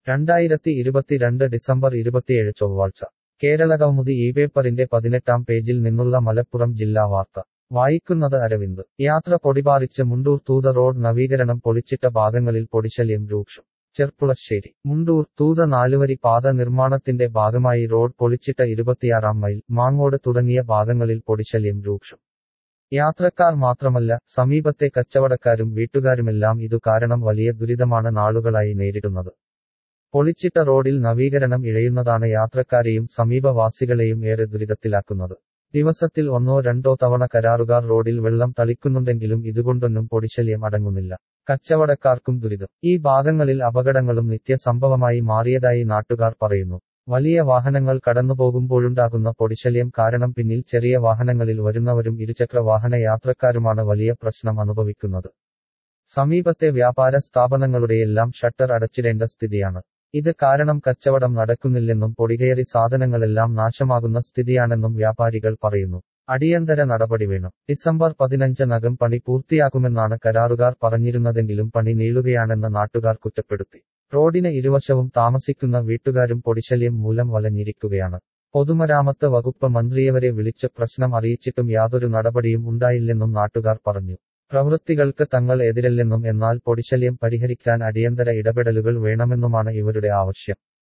രണ്ടായിരത്തി ഇരുപത്തിരണ്ട് ഡിസംബർ ഇരുപത്തിയേഴ് ചൊവ്വാഴ്ച കേരള കൗമുദി ഈ പേപ്പറിന്റെ പതിനെട്ടാം പേജിൽ നിന്നുള്ള മലപ്പുറം ജില്ലാ വാർത്ത വായിക്കുന്നത് അരവിന്ദ് യാത്ര പൊടിപാറിച്ച് മുണ്ടൂർ തൂത റോഡ് നവീകരണം പൊളിച്ചിട്ട ഭാഗങ്ങളിൽ പൊടിശല്യം രൂക്ഷം ചെർപ്പുളശ്ശേരി മുണ്ടൂർ തൂത നാലുവരി പാത നിർമ്മാണത്തിന്റെ ഭാഗമായി റോഡ് പൊളിച്ചിട്ട ഇരുപത്തിയാറാം മൈൽ മാങ്ങോട് തുടങ്ങിയ ഭാഗങ്ങളിൽ പൊടിശല്യം രൂക്ഷം യാത്രക്കാർ മാത്രമല്ല സമീപത്തെ കച്ചവടക്കാരും വീട്ടുകാരുമെല്ലാം ഇതു കാരണം വലിയ ദുരിതമാണ് നാളുകളായി നേരിടുന്നത് പൊളിച്ചിട്ട റോഡിൽ നവീകരണം ഇഴയുന്നതാണ് യാത്രക്കാരെയും സമീപവാസികളെയും ഏറെ ദുരിതത്തിലാക്കുന്നത് ദിവസത്തിൽ ഒന്നോ രണ്ടോ തവണ കരാറുകാർ റോഡിൽ വെള്ളം തളിക്കുന്നുണ്ടെങ്കിലും ഇതുകൊണ്ടൊന്നും പൊടിശല്യം അടങ്ങുന്നില്ല കച്ചവടക്കാർക്കും ദുരിതം ഈ ഭാഗങ്ങളിൽ അപകടങ്ങളും നിത്യസംഭവമായി മാറിയതായി നാട്ടുകാർ പറയുന്നു വലിയ വാഹനങ്ങൾ കടന്നുപോകുമ്പോഴുണ്ടാകുന്ന പൊടിശല്യം കാരണം പിന്നിൽ ചെറിയ വാഹനങ്ങളിൽ വരുന്നവരും ഇരുചക്ര വാഹന യാത്രക്കാരുമാണ് വലിയ പ്രശ്നം അനുഭവിക്കുന്നത് സമീപത്തെ വ്യാപാര സ്ഥാപനങ്ങളുടെയെല്ലാം ഷട്ടർ അടച്ചിടേണ്ട സ്ഥിതിയാണ് ഇത് കാരണം കച്ചവടം നടക്കുന്നില്ലെന്നും പൊടികയറി സാധനങ്ങളെല്ലാം നാശമാകുന്ന സ്ഥിതിയാണെന്നും വ്യാപാരികൾ പറയുന്നു അടിയന്തര നടപടി വേണം ഡിസംബർ പതിനഞ്ചിനകം പണി പൂർത്തിയാക്കുമെന്നാണ് കരാറുകാർ പറഞ്ഞിരുന്നതെങ്കിലും പണി നീളുകയാണെന്ന് നാട്ടുകാർ കുറ്റപ്പെടുത്തി റോഡിന് ഇരുവശവും താമസിക്കുന്ന വീട്ടുകാരും പൊടിശല്യം മൂലം വലഞ്ഞിരിക്കുകയാണ് പൊതുമരാമത്ത് വകുപ്പ് മന്ത്രിയവരെ വിളിച്ച് പ്രശ്നം അറിയിച്ചിട്ടും യാതൊരു നടപടിയും ഉണ്ടായില്ലെന്നും നാട്ടുകാർ പറഞ്ഞു പ്രവൃത്തികൾക്ക് തങ്ങൾ എതിരല്ലെന്നും എന്നാൽ പൊടിശല്യം പരിഹരിക്കാൻ അടിയന്തര ഇടപെടലുകൾ വേണമെന്നുമാണ് ഇവരുടെ ആവശ്യം